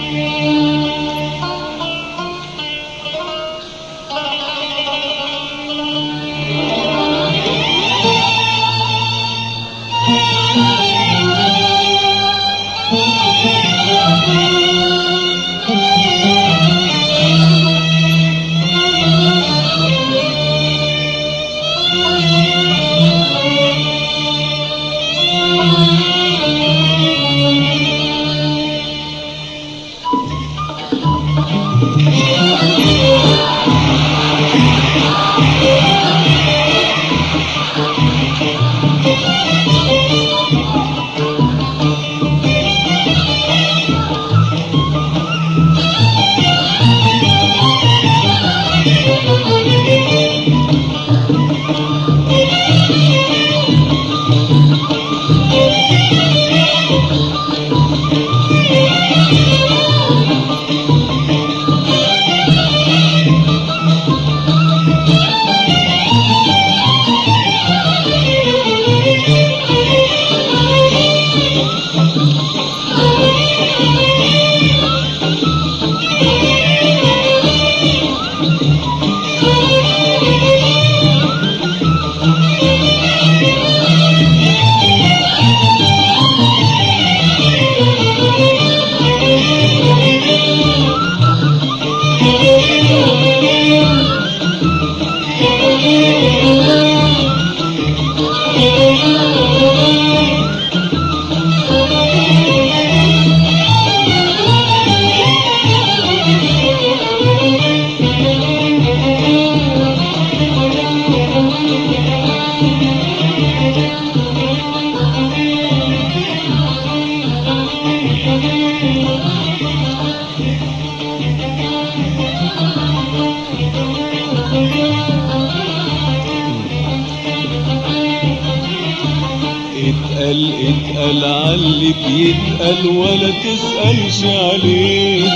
اتقل اتقل عاللي بيتقل ولا تسألش عليه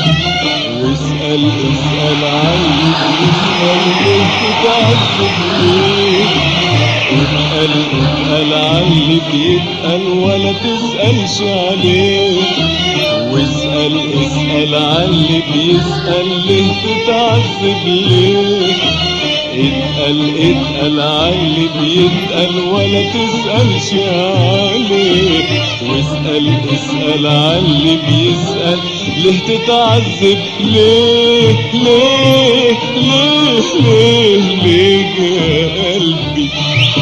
واسأل اسأل عاللي بيسأل ليه تتعذب ليه اتقل اتقل عاللي بيتقل ولا تسألش عليه واسأل اسأل عاللي بيسأل ليه تتعذب ليه اتقل اتقل عاللي بيتقل ولا تسألش عليه واسأل اسأل عاللي بيسأل ليه تتعذب ليه ليه ليه ليه ليه يا قلبي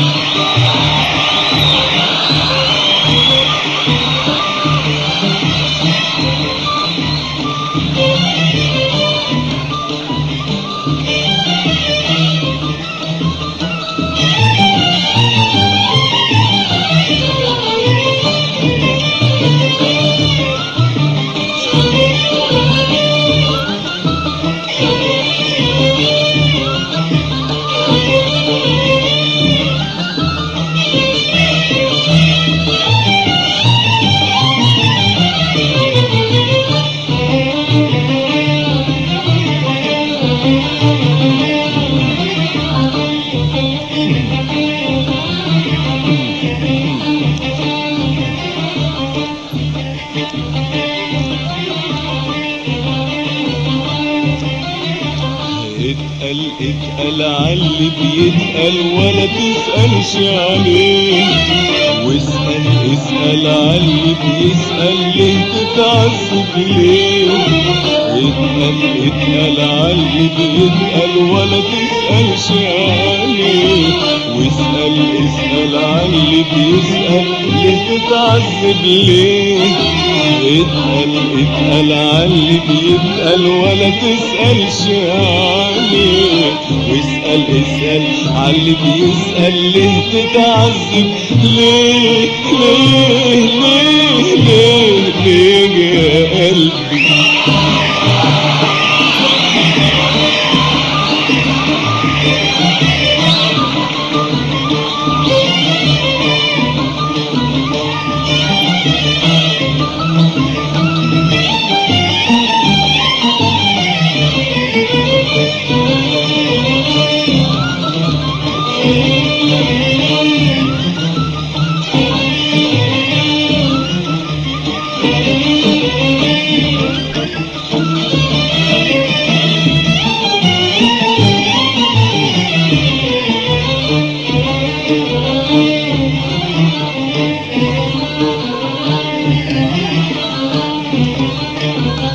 اتقل اتقل عاللي بيتقل ولا تسألش عليه واسأل اسأل عاللي بيسأل ليه تتعذب ليه اتقل اتقل عاللي بيتقل ولا تسألش عليه واسأل اسأل عاللي بيسأل ليه تتعذب ليه اتقل اتقل عاللي بيتقل ولا تسألش عليه واسأل اسأل عاللي بيسأل ليه تتعذب ليه ليه ليه ليه ليه يا قلبي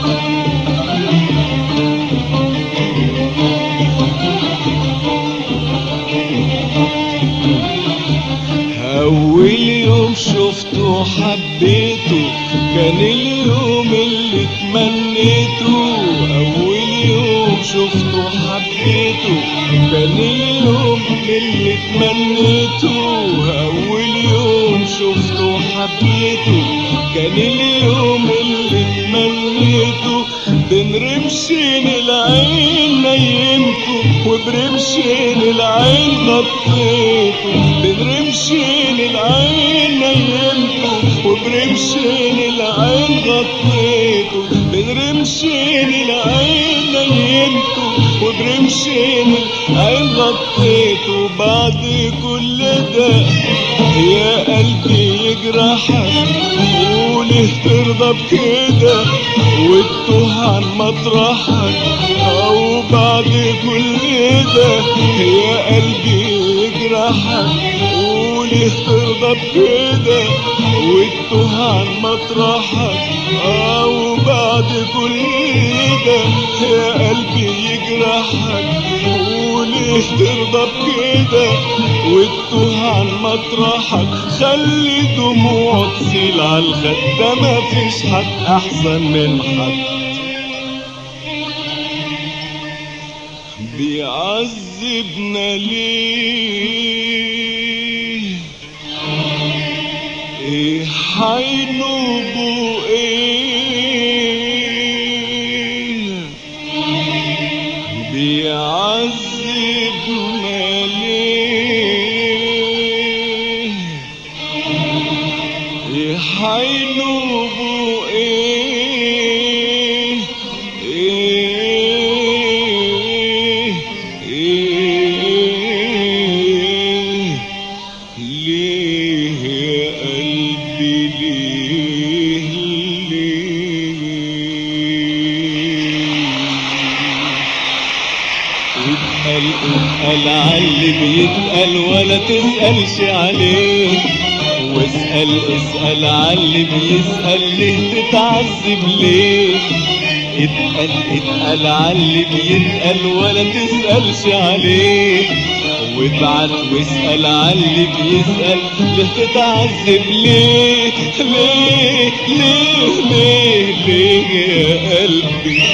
أول يوم شفته حبيته كان اليوم اللي تمنيته أول يوم شفته حبيته كان اليوم اللي تمنيته أول يوم شفته حبيته كان اليوم اللي تمنيته بين رمشين العين نيمته وبرمشين العين غطيته بين رمشين العين نيمته وبرمشين العين غطيته بين رمشين العين نيمته وبرمشين العين غطيته بعد كل ده يا قلبي يجرحك وليه ترضى بكده وتتوه عن مطرحك او بعد كل ده يا قلبي يجرحك وليه ترضى بكده وتتوه عن مطرحك او بعد كل ده يا قلبي يجرحك وليه ترضى بكده وتتوه عن مطرحك خلي دموع تسيل على الخد ده مفيش حد احسن من حد بيعذبنا ليه ايه حينوبه ايه بيعذبنا ليه ايه حينوبه ايه ايه ايه ليه يا قلبي ليه ليه اتقل اتقل عاللي بيتقل ولا تسألش عليه واسأل اسأل عاللي بيسأل ليه تتعذب ليه اتقل اتقل عاللي بيتقل ولا تسألش عليه وابعت واسأل عاللي بيسأل ليه تتعذب ليه ليه ليه ليه ليه يا قلبي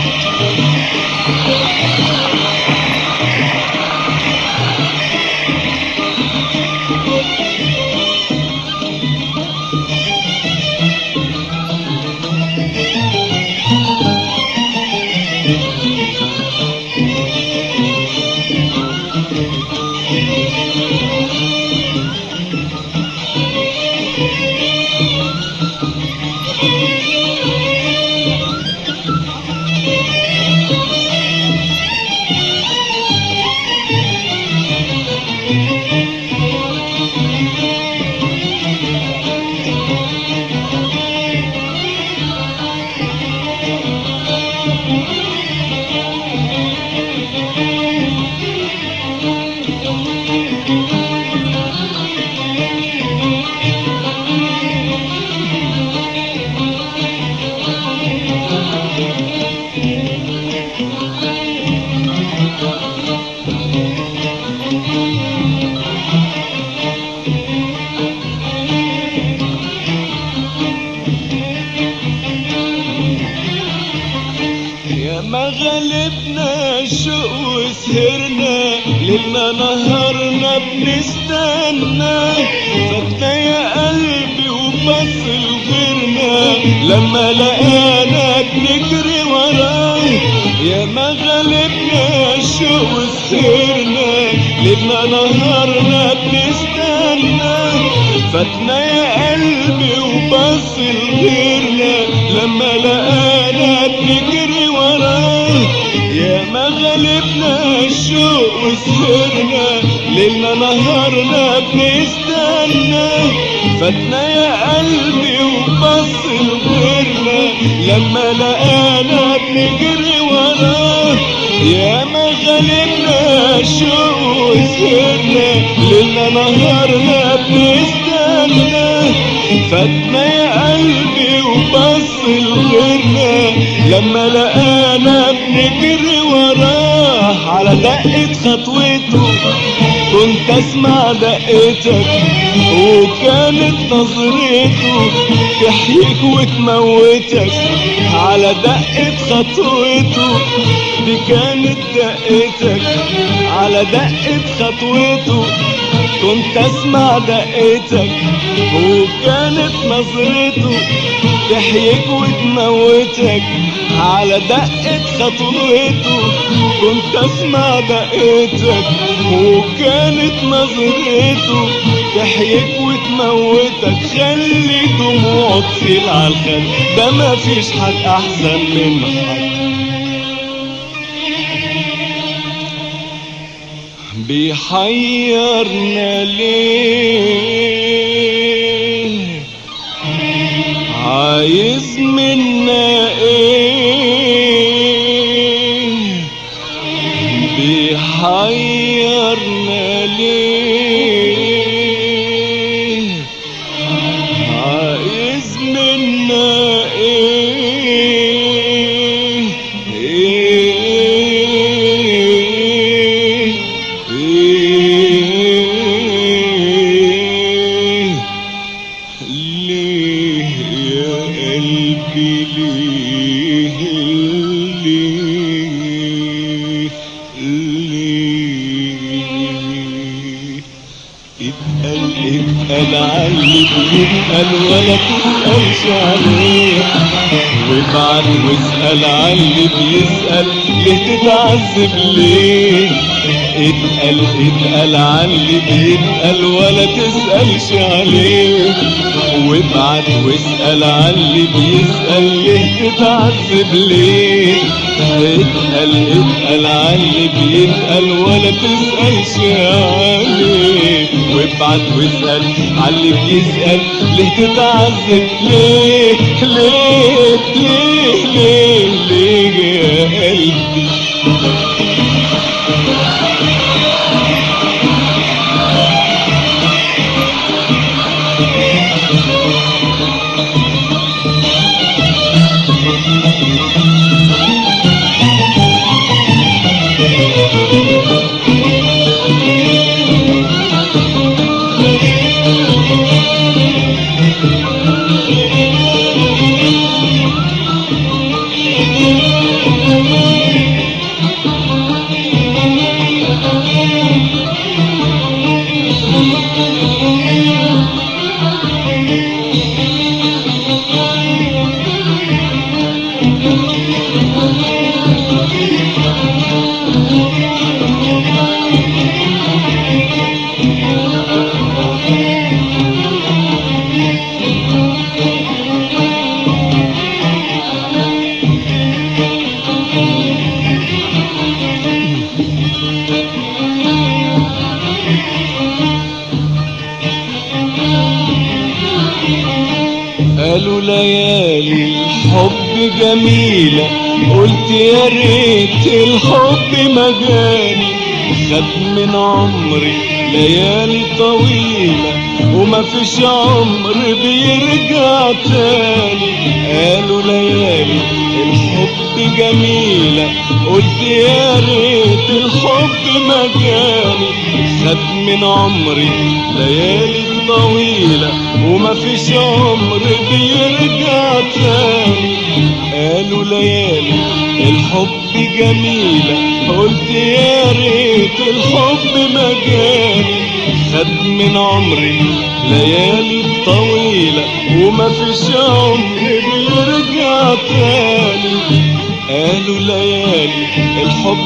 يا ما غلبنا الشوق وسهرنا ليلنا نهارنا بنستنى فاتنا يا قلبي وبص لغيرنا لما لقانا بنجري وراه يا ما غلبنا الشوق وسهرنا ليلنا نهارنا بنستنى فاتنا يا قلبي وبص لغيرنا لما لقانا بنجري وراه يا ما غلبنا الشوق وسهرنا ليلنا نهارنا بنستنى فاتنا يا قلبي وبص لغيرنا لما لقانا بنجري وراه يا ما غلبنا الشوق وسهرنا ليلنا نهارنا بنستنى فاتنا يا قلبي وبص لغيرنا لما لقانا بنجري وراه على دقة خطوته كنت اسمع دقتك وكانت نظرته تحييك وتموتك على دقة خطوته دي كانت دقتك على دقة خطوته كنت اسمع دقتك وكانت نظرته تحييك وتموتك على دقة خطوته كنت اسمع دقتك وكانت نظرته تحييك وتموتك خلي دموعك تسيل على الخد ده مفيش حد احسن من حد بيحيرنا ليه عايز منا ايه بيحيرنا ليه عايز منا ايه ايه ايه ليه يا قلبي ليه ليه ليه اتقل اتقل علي اتقل ولا تسألش عليه وابعت واسأل علي بيسأل ليه تتعذب ليه اتقل اتقل علي بيتقل ولا تسألش عليه وابعت واسأل علي بيسأل ليه تتعذب ليه اتقل اتقل علي بيتقل ولا تسألش عليه وابعت واسأل علي بيسأل ليه تتعذب ليه ليه ليه ليه ليه يا قلبي قالوا ليالي الحب جميلة قلت يا ريت الحب ما جاني خد من عمري ليالي طويلة وما فيش عمر بيرجع تاني قالوا ليالي الحب جميلة قلت يا ريت الحب ما جاني خد من عمري ليالي طويلة وما فيش عمر بيرجع تاني قالوا ليالي الحب جميلة قلت يا ريت الحب ما جاني خد من عمري ليالي طويلة وما فيش عمر بيرجع تاني قالوا ليالي الحب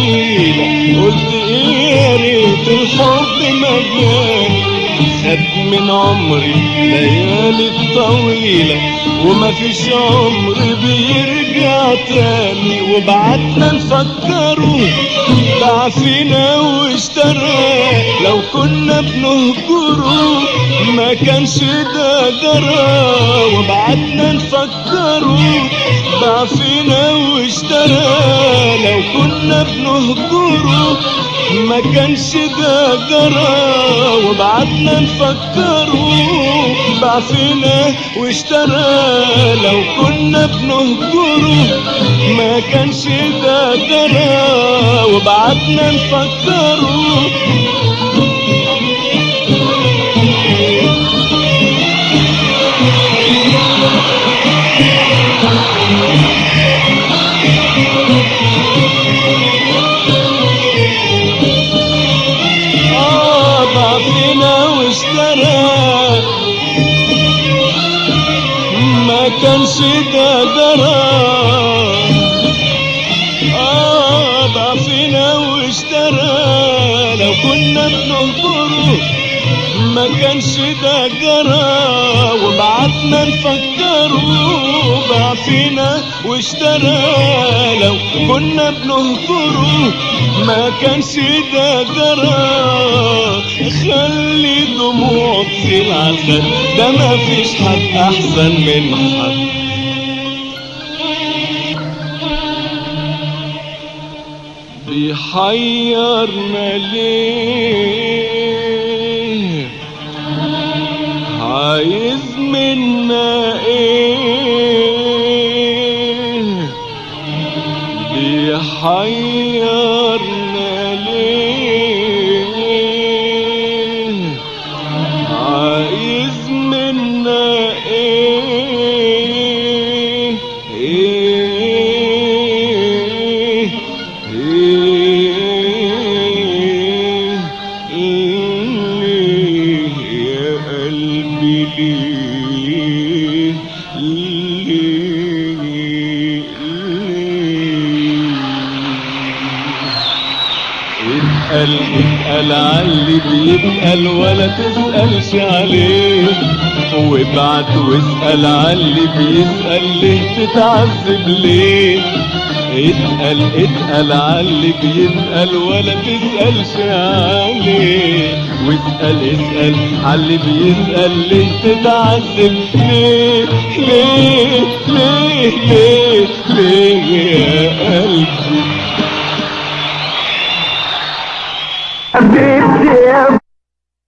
جميلة قلت ايه يا ريت الحب ما جاني خد من عمري ليالي طويلة وما فيش عمر بيرجع تاني وبعدنا نفكروا باع فينا واشترى لو كنا بنهجره ما كانش ده جرى وبعدنا نفكروا باع فينا واشترى لو كنا بنهجره ما كانش ده جرى وبعدنا نفكره باع فينا واشترى لو كنا بنهجره ما كانش ده جرى وبعدنا نفكره آه باع فينا واشترى ما كانش ده درى آه باع فينا واشترى لو كنا بنهجره ما كانش ده جرى وبعدنا نفكره باع فينا واشترى لو كنا بنهجره ما كانش ده جرى خلي دموع تسيل على الخد ده ما فيش حد احسن من حد بيحيرنا ليه عايز منا ايه بيحيرنا ليه عايز منا ايه ايه ايه ليه يا قلبي ليه ليه ليه اتقل اتقل عاللي بيتقل ولا تسألش عليه وابعت واسأل عاللي بيسأل ليه تتعذب ليه اتقل اتقل عاللي بيسأل ولا تسألش عليه واسأل اسأل عاللي بيسأل ليه تتعذب ليه ليه ليه ليه ليه يا قلبي حبيبتي يا